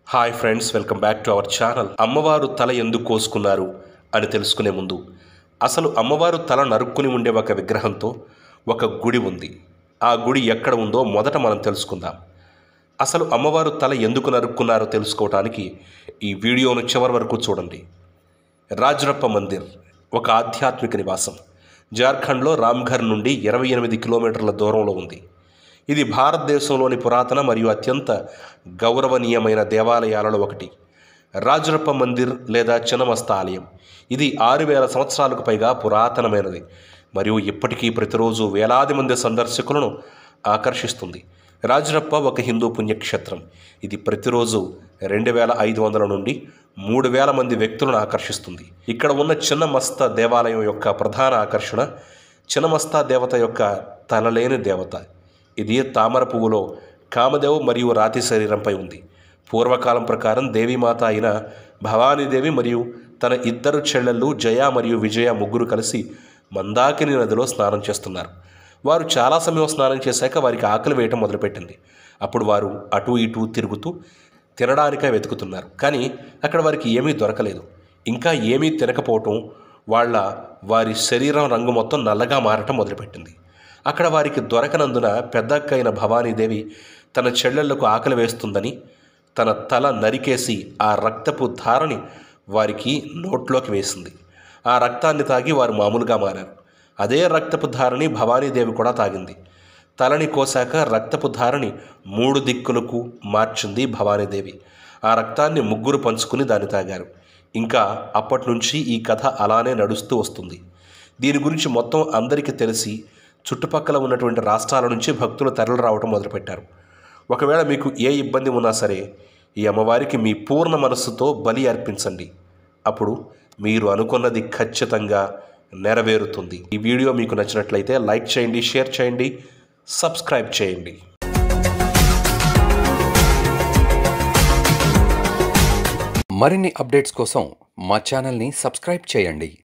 hi friends welcome back to our channel అమ్మవారు తల ఎందుకు కోసుకున్నారు అని తెలుసుకునే ముందు అసలు అమ్మవారు తల నరుక్కుని ఉండే ఒక విగ్రహంతో ఒక గుడి ఉంది ఆ గుడి ఎక్కడ ఉందో మొదట మనం తెలుసుకుందాం అసలు అమ్మవారు తల ఎందుకు నరుక్కున్నారో తెలుసుకోవటానికి ఈ వీడియోను చివరి వరకు చూడండి రాజ్రప్ప మందిర్ ఒక ఆధ్యాత్మిక నివాసం జార్ఖండ్లో రామ్ఘర్ నుండి ఇరవై ఎనిమిది కిలోమీటర్ల దూరంలో ఉంది ఇది భారతదేశంలోని పురాతన మరియు అత్యంత గౌరవనీయమైన దేవాలయాలలో ఒకటి రాజరప్ప మందిర్ లేదా చిన్నమస్త ఆలయం ఇది ఆరు వేల సంవత్సరాలకు పైగా పురాతనమైనది మరియు ఇప్పటికీ ప్రతిరోజు వేలాది మంది సందర్శకులను ఆకర్షిస్తుంది రాజరప్ప ఒక హిందూ పుణ్యక్షేత్రం ఇది ప్రతిరోజు రెండు వేల ఐదు వందల నుండి మూడు వేల మంది వ్యక్తులను ఆకర్షిస్తుంది ఇక్కడ ఉన్న చిన్నమస్త దేవాలయం యొక్క ప్రధాన ఆకర్షణ చిన్నమస్త దేవత యొక్క తలలేని దేవత ఇది తామర పువ్వులో కామదేవ్ మరియు రాతి శరీరంపై ఉంది పూర్వకాలం ప్రకారం దేవీమాత అయిన భవానీదేవి మరియు తన ఇద్దరు చెల్లెళ్ళు జయ మరియు విజయ ముగ్గురు కలిసి మందాకిని నదిలో స్నానం చేస్తున్నారు వారు చాలా సమయం స్నానం చేశాక వారికి ఆకలి వేయటం మొదలుపెట్టింది అప్పుడు వారు అటు ఇటు తిరుగుతూ తినడానికే వెతుకుతున్నారు కానీ అక్కడ వారికి ఏమీ దొరకలేదు ఇంకా ఏమీ తినకపోవటం వాళ్ళ వారి శరీరం రంగు మొత్తం నల్లగా మారటం మొదలుపెట్టింది అక్కడ వారికి దొరకనందున పెద్దక్క అయిన భవానీదేవి తన చెల్లెళ్లకు ఆకలి వేస్తుందని తన తల నరికేసి ఆ రక్తపు ధారని వారికి నోట్లోకి వేసింది ఆ రక్తాన్ని తాగి వారు మామూలుగా మారారు అదే రక్తపు ధారని భవానీదేవి కూడా తాగింది తలని కోసాక రక్తపు ధారని మూడు దిక్కులకు మార్చింది భవానీదేవి ఆ రక్తాన్ని ముగ్గురు పంచుకుని దాన్ని తాగారు ఇంకా అప్పటి నుంచి ఈ కథ అలానే నడుస్తూ వస్తుంది దీని గురించి మొత్తం అందరికీ తెలిసి చుట్టుపక్కల ఉన్నటువంటి రాష్ట్రాల నుంచి భక్తులు తరలి రావటం మొదలుపెట్టారు ఒకవేళ మీకు ఏ ఇబ్బంది ఉన్నా సరే ఈ అమ్మవారికి మీ పూర్ణ మనస్సుతో బలి అర్పించండి అప్పుడు మీరు అనుకున్నది ఖచ్చితంగా నెరవేరుతుంది ఈ వీడియో మీకు నచ్చినట్లయితే లైక్ చేయండి షేర్ చేయండి సబ్స్క్రైబ్ చేయండి మరిన్ని అప్డేట్స్ కోసం మా ఛానల్ని సబ్స్క్రైబ్ చేయండి